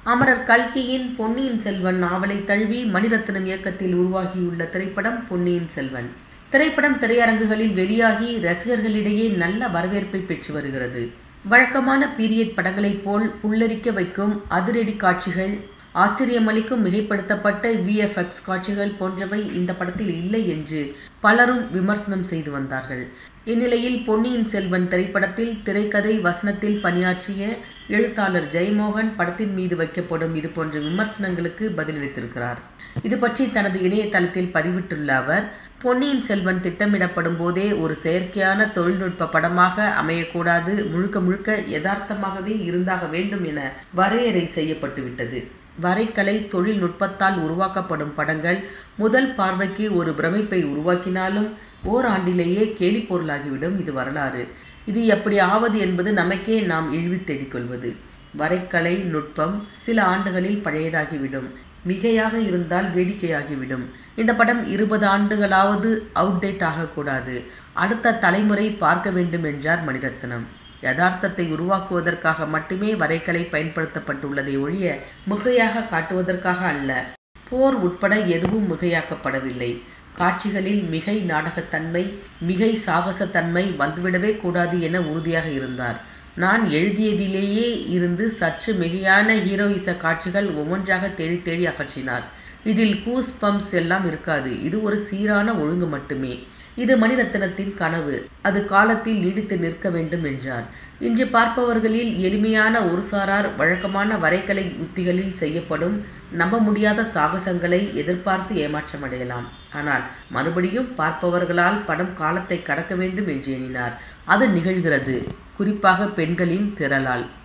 அமரர் கல்கியின் பொன்னியின் செல்வன் நாவலை தழுவி மணிரத்னம் இயக்கத்தில் உருவாகியுள்ள திரைப்படம் பொன்னியின் செல்வன் திரைப்படம் திரையரங்குகளில் வெளியாகி ரசிகர்களிடையே நல்ல வரவேற்பை பெற்று வருகிறது வழக்கமான பீரியட் படங்களைப் போல் புல்லரிக்க வைக்கும் அதிரடி காட்சிகள் ஆச்சரியமளிக்கும் மிகைப்படுத்தப்பட்ட விஎஃப்எக்ஸ் காட்சிகள் போன்றவை இந்த படத்தில் இல்லை என்று பலரும் விமர்சனம் செய்து வந்தார்கள் இந்நிலையில் பொன்னியின் செல்வன் திரைப்படத்தில் திரைக்கதை வசனத்தில் பணியாற்றிய எழுத்தாளர் ஜெயமோகன் படத்தின் மீது வைக்கப்படும் இது போன்ற விமர்சனங்களுக்கு பதிலளித்திருக்கிறார் இது பற்றி தனது இணையதளத்தில் பதிவிட்டுள்ள அவர் பொன்னியின் செல்வன் திட்டமிடப்படும் போதே ஒரு செயற்கையான தொழில்நுட்ப படமாக அமையக்கூடாது முழுக்க முழுக்க யதார்த்தமாகவே இருந்தாக வேண்டும் என வரையறை செய்யப்பட்டுவிட்டது வரைக்கலை தொழில்நுட்பத்தால் உருவாக்கப்படும் படங்கள் முதல் பார்வைக்கு ஒரு பிரமிப்பை உருவாக்கினாலும் ஓராண்டிலேயே கேலி பொருளாகிவிடும் இது வரலாறு இது எப்படி ஆவது என்பது நமக்கே நாம் இழிவு தேடிக்கொள்வது வரைக்கலை நுட்பம் சில ஆண்டுகளில் பழையதாகிவிடும் மிகையாக இருந்தால் வேடிக்கையாகிவிடும் இந்த படம் இருபது ஆண்டுகளாவது அவுட்டேட் ஆகக்கூடாது அடுத்த தலைமுறை பார்க்க வேண்டும் என்றார் மணிரத்னம் யதார்த்தத்தை உருவாக்குவதற்காக மட்டுமே வரைக்கலை பயன்படுத்தப்பட்டுள்ளதை ஒழிய மிகையாக காட்டுவதற்காக அல்ல போர் உட்பட எதுவும் மிகையாக்கப்படவில்லை காட்சிகளில் மிகை நாடகத்தன்மை மிகை சாகசத்தன்மை வந்துவிடவே கூடாது என உறுதியாக இருந்தார் நான் எழுதியதிலேயே இருந்து சற்று மிகையான ஹீரோயிச காட்சிகள் ஒவ்வொன்றாக தேடி தேடி அகற்றினார் இதில் கூஸ் பம்ப்ஸ் எல்லாம் இருக்காது இது ஒரு சீரான ஒழுங்கு மட்டுமே இது மணிரத்னத்தின் கனவு அது காலத்தில் நீடித்து நிற்க வேண்டும் என்றார் இன்று பார்ப்பவர்களில் எளிமையான ஒரு சாரார் வழக்கமான வரைகலை உத்திகளில் செய்யப்படும் நம்ப முடியாத சாகசங்களை எதிர்பார்த்து ஏமாற்றமடையலாம் ஆனால் மறுபடியும் பார்ப்பவர்களால் படம் காலத்தை கடக்க வேண்டும் என்று எண்ணினார் அது நிகழ்கிறது குறிப்பாக பெண்களின் திரளால்